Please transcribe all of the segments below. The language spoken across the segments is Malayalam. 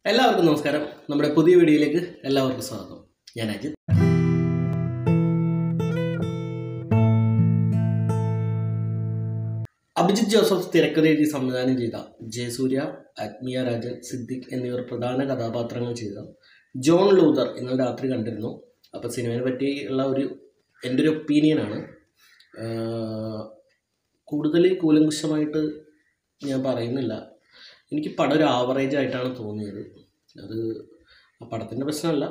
എല്ലാവർക്കും നമസ്കാരം നമ്മുടെ പുതിയ വീഡിയോയിലേക്ക് എല്ലാവർക്കും സ്വാഗതം ഞാൻ അജിത് അഭിജിത് ജോസഫ് തിരക്കഥ എഴുതി സംവിധാനം ചെയ്ത ജയസൂര്യ ആത്മീയ രാജൻ സിദ്ദിഖ് എന്നിവർ പ്രധാന കഥാപാത്രങ്ങൾ ചെയ്ത ജോൺ ലൂതർ ഇന്നലെ രാത്രി കണ്ടിരുന്നു അപ്പോൾ സിനിമയെ പറ്റിയുള്ള ഒരു എൻ്റെ ഒരു ഒപ്പീനിയനാണ് കൂടുതൽ കൂലങ്കുശമായിട്ട് ഞാൻ പറയുന്നില്ല എനിക്ക് പടം ഒരു ആവറേജ് ആയിട്ടാണ് തോന്നിയത് അത് ആ പടത്തിൻ്റെ പ്രശ്നമല്ല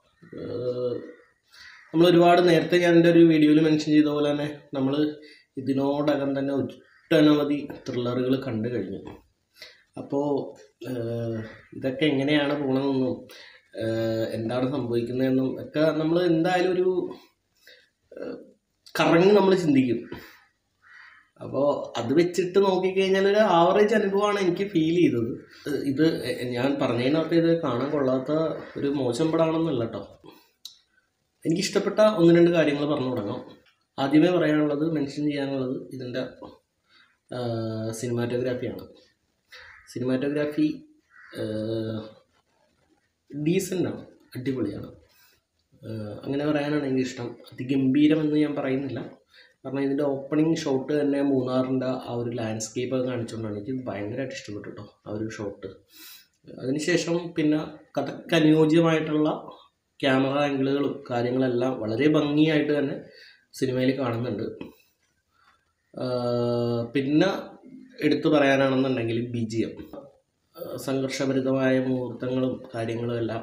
നമ്മൾ ഒരുപാട് നേരത്തെ ഞാൻ എൻ്റെ ഒരു വീഡിയോയിൽ മെൻഷൻ ചെയ്ത പോലെ തന്നെ നമ്മൾ ഇതിനോടകം തന്നെ ഒട്ടനവധി ത്രില്ലറുകൾ കണ്ടു കഴിഞ്ഞു അപ്പോൾ ഇതൊക്കെ എങ്ങനെയാണ് പോകണമെന്നും ഏഹ് എന്താണ് സംഭവിക്കുന്നതെന്നും ഒക്കെ നമ്മൾ എന്തായാലും ഒരു ഏഹ് കറങ്ങി നമ്മൾ ചിന്തിക്കും അപ്പോൾ അത് വെച്ചിട്ട് നോക്കിക്കഴിഞ്ഞാൽ ഒരു ആവറേജ് അനുഭവമാണ് എനിക്ക് ഫീൽ ചെയ്തത് ഇത് ഞാൻ പറഞ്ഞതിനകത്ത് ഇത് കാണാൻ കൊള്ളാത്ത ഒരു മോശം പടമാണെന്നല്ല കേട്ടോ എനിക്കിഷ്ടപ്പെട്ട ഒന്ന് രണ്ട് കാര്യങ്ങൾ പറഞ്ഞു തുടങ്ങാം ആദ്യമേ പറയാനുള്ളത് മെൻഷൻ ചെയ്യാനുള്ളത് ഇതിൻ്റെ സിനിമാറ്റോഗ്രാഫിയാണ് സിനിമാറ്റോഗ്രാഫി ഡീസൻ്റാണ് അടിപൊളിയാണ് ഏഹ് അങ്ങനെ പറയാനാണ് എനിക്കിഷ്ടം അതിഗംഭീരമെന്ന് ഞാൻ പറയുന്നില്ല കാരണം ഇതിൻ്റെ ഓപ്പണിംഗ് ഷോട്ട് തന്നെ മൂന്നാറിൻ്റെ ആ ഒരു ലാൻഡ്സ്കേപ്പ് ഒക്കെ കാണിച്ചുകൊണ്ടാണ് എനിക്ക് ഭയങ്കരമായിട്ട് ഇഷ്ടപ്പെട്ടു കേട്ടോ ആ ഒരു ഷോട്ട് അതിനുശേഷം പിന്നെ കഥയ്ക്ക് അനുയോജ്യമായിട്ടുള്ള ക്യാമറ ആംഗിളുകളും കാര്യങ്ങളെല്ലാം വളരെ ഭംഗിയായിട്ട് തന്നെ സിനിമയിൽ കാണുന്നുണ്ട് ആഹ് പിന്നെ എടുത്തു പറയാനാണെന്നുണ്ടെങ്കിൽ ബി ജി എം സംഘർഷഭരിതമായ മുഹൂർത്തങ്ങളും കാര്യങ്ങളും എല്ലാം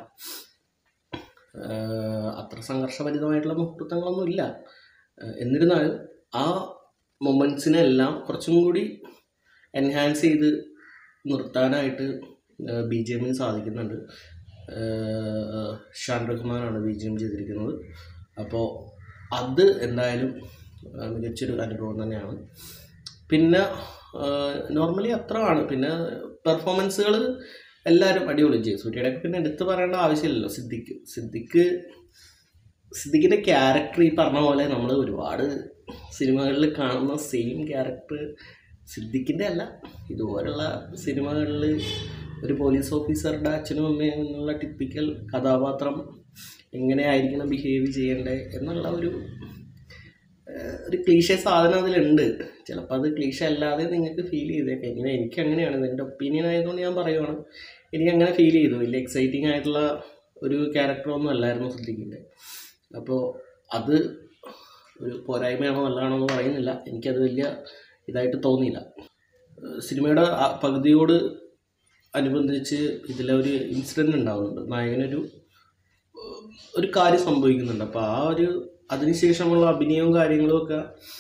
ആഹ് അത്ര സംഘർഷഭരിതമായിട്ടുള്ള മുഹൂർത്തങ്ങളൊന്നും ഇല്ല ആഹ് എന്നിരുന്നാലും ആ മൊമെൻറ്റ്സിനെല്ലാം കുറച്ചും കൂടി എൻഹാൻസ് ചെയ്ത് നിർത്താനായിട്ട് ബി ജി എമ്മിന് സാധിക്കുന്നുണ്ട് ആഹ് ഷാൻ റഹ്മാനാണ് ബി ജി എം ചെയ്തിരിക്കുന്നത് അപ്പോൾ അത് എന്തായാലും ആഹ് മികച്ചൊരു അനുഭവം തന്നെയാണ് പിന്നെ നോർമലി അത്രയാണ് പിന്നെ പെർഫോമൻസുകൾ എല്ലാവരും അടിപൊളി ചെയ്യും സൂര്യയുടെ പിന്നെ എടുത്തു പറയേണ്ട ആവശ്യമില്ലല്ലോ സിദ്ദിഖ് സിദ്ദിഖ് സിദ്ദിഖിൻ്റെ ക്യാരക്ടർ ഈ പറഞ്ഞ പോലെ നമ്മൾ ഒരുപാട് സിനിമകളിൽ കാണുന്ന സെയിം ക്യാരക്ടർ സിദ്ദിഖിൻ്റെ അല്ല ഇതുപോലുള്ള സിനിമകളിൽ ഒരു പോലീസ് ഓഫീസറുടെ അച്ഛനും അമ്മയും എന്നുള്ള ടിപ്പിക്കൽ കഥാപാത്രം എങ്ങനെയായിരിക്കണം ബിഹേവ് ചെയ്യേണ്ടത് എന്നുള്ള ഒരു ഏഹ്, ഒരു ക്ലീഷ സാധനം അതിലുണ്ട് ചിലപ്പോൾ അത് ക്ലീഷ അല്ലാതെ നിങ്ങൾക്ക് ഫീൽ ചെയ്തേക്കാം ഇങ്ങനെ എനിക്ക് അങ്ങനെയാണ് എൻ്റെ ഒപ്പീനിയൻ ആയതുകൊണ്ട് ഞാൻ പറയുവാണ് എനിക്ക് അങ്ങനെ ഫീൽ ചെയ്തു വലിയ എക്സൈറ്റിംഗ് ആയിട്ടുള്ള ഒരു ക്യാരക്ടറൊന്നും അല്ലായിരുന്നു സിദ്ദിഖിൻ്റെ അപ്പോൾ അത് ഒരു പോരായ്മയാണോ നല്ലതാണോ എന്ന് പറയുന്നില്ല എനിക്കത് വലിയ ഇതായിട്ട് തോന്നിയില്ല ഏഹ് സിനിമയുടെ ആ പകുതിയോട് അനുബന്ധിച്ച് ഇതിലെ ഒരു ഇൻസിഡൻറ്റ് ഉണ്ടാകുന്നുണ്ട് നായകനൊരു ഏഹ് ഒരു കാര്യം സംഭവിക്കുന്നുണ്ട് അപ്പോൾ ആ ഒരു അതിനുശേഷമുള്ള അഭിനയവും കാര്യങ്ങളും ഒക്കെ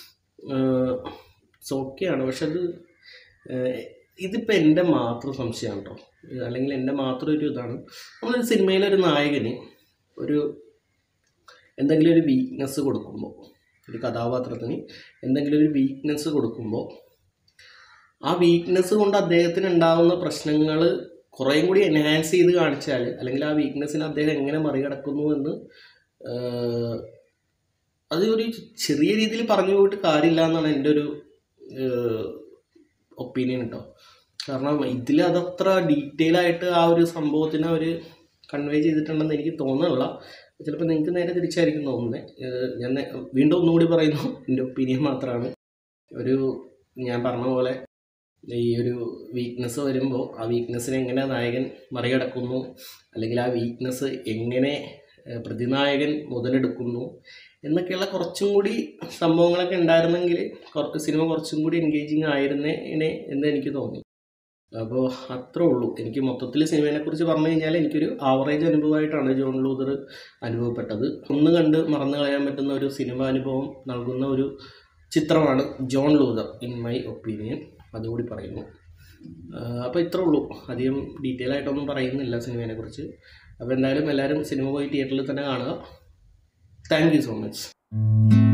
ഓക്കെയാണ് പക്ഷെ അത് ഏഹ് ഇതിപ്പോൾ എൻ്റെ മാത്രം സംശയമാണ് കേട്ടോ അല്ലെങ്കിൽ എൻ്റെ മാത്രം ഒരു ഇതാണ് നമ്മളൊരു സിനിമയിലെ ഒരു നായകന് ഒരു എന്തെങ്കിലും ഒരു വീക്ക്നെസ് കൊടുക്കുമ്പോൾ ഒരു കഥാപാത്രത്തിന് എന്തെങ്കിലും ഒരു വീക്ക്നെസ് കൊടുക്കുമ്പോൾ ആ വീക്ക്നെസ് കൊണ്ട് അദ്ദേഹത്തിന് ഉണ്ടാകുന്ന പ്രശ്നങ്ങൾ കുറേയും കൂടി എൻഹാൻസ് ചെയ്ത് കാണിച്ചാൽ അല്ലെങ്കിൽ ആ വീക്ക്നെസ്സിനെ അദ്ദേഹം എങ്ങനെ മറികടക്കുന്നു എന്ന് ഏഹ്, അത് ഒരു ചെറിയ രീതിയിൽ പറഞ്ഞു പോയിട്ട് കാര്യമില്ല എന്നാണ് എൻ്റെ ഒരു ഒപ്പീനിയൻ കേട്ടോ കാരണം ഇതിൽ അതത്ര ഡീറ്റെയിൽ ആയിട്ട് ആ ഒരു സംഭവത്തിനെ അവർ കൺവേ ചെയ്തിട്ടുണ്ടെന്ന് എനിക്ക് തോന്നുന്നില്ല ചിലപ്പോൾ നിങ്ങൾക്ക് നേരെ തിരിച്ചായിരിക്കും തോന്നുന്നത് ഏഹ് ഞാൻ നേ- വീണ്ടും ഒന്നുകൂടി പറയുന്നു എൻ്റെ ഒപ്പീനിയൻ മാത്രമാണ് ഒരു ഞാൻ പറഞ്ഞ പോലെ ഈ ഒരു വീക്ക്നെസ് വരുമ്പോൾ ആ വീക്ക്നെസ്സിനെ എങ്ങനെ നായകൻ മറികടക്കുന്നു അല്ലെങ്കിൽ ആ വീക്ക്നെസ് എങ്ങനെ ഏഹ് പ്രതിനായകൻ മുതലെടുക്കുന്നു എന്നൊക്കെയുള്ള കുറച്ചും കൂടി സംഭവങ്ങളൊക്കെ ഉണ്ടായിരുന്നെങ്കിൽ കുറച്ച് സിനിമ കുറച്ചും കൂടി എൻഗേജിങ് ആയിരുന്നേനെ എന്ന് എനിക്ക് തോന്നി അപ്പോൾ അത്രേ ഉള്ളൂ എനിക്ക് മൊത്തത്തിൽ സിനിമയെക്കുറിച്ച് പറഞ്ഞു കഴിഞ്ഞാൽ എനിക്കൊരു ആവറേജ് അനുഭവമായിട്ടാണ് ജോൺ ലൂതർ അനുഭവപ്പെട്ടത് ഒന്ന് കണ്ട് മറന്നു കളയാൻ പറ്റുന്ന ഒരു സിനിമ അനുഭവം നൽകുന്ന ഒരു ചിത്രമാണ് John Luther in my opinion അതുകൂടി പറയുന്നു അപ്പോൾ ഇത്രേ ഉള്ളൂ അധികം ഡീറ്റെയിൽ ആയിട്ടൊന്നും പറയുന്നില്ല സിനിമയെക്കുറിച്ച് അപ്പോൾ എന്തായാലും എല്ലാവരും സിനിമ പോയി തിയേറ്ററിൽ തന്നെ കാണുക താങ്ക് യു സോ മച്ച്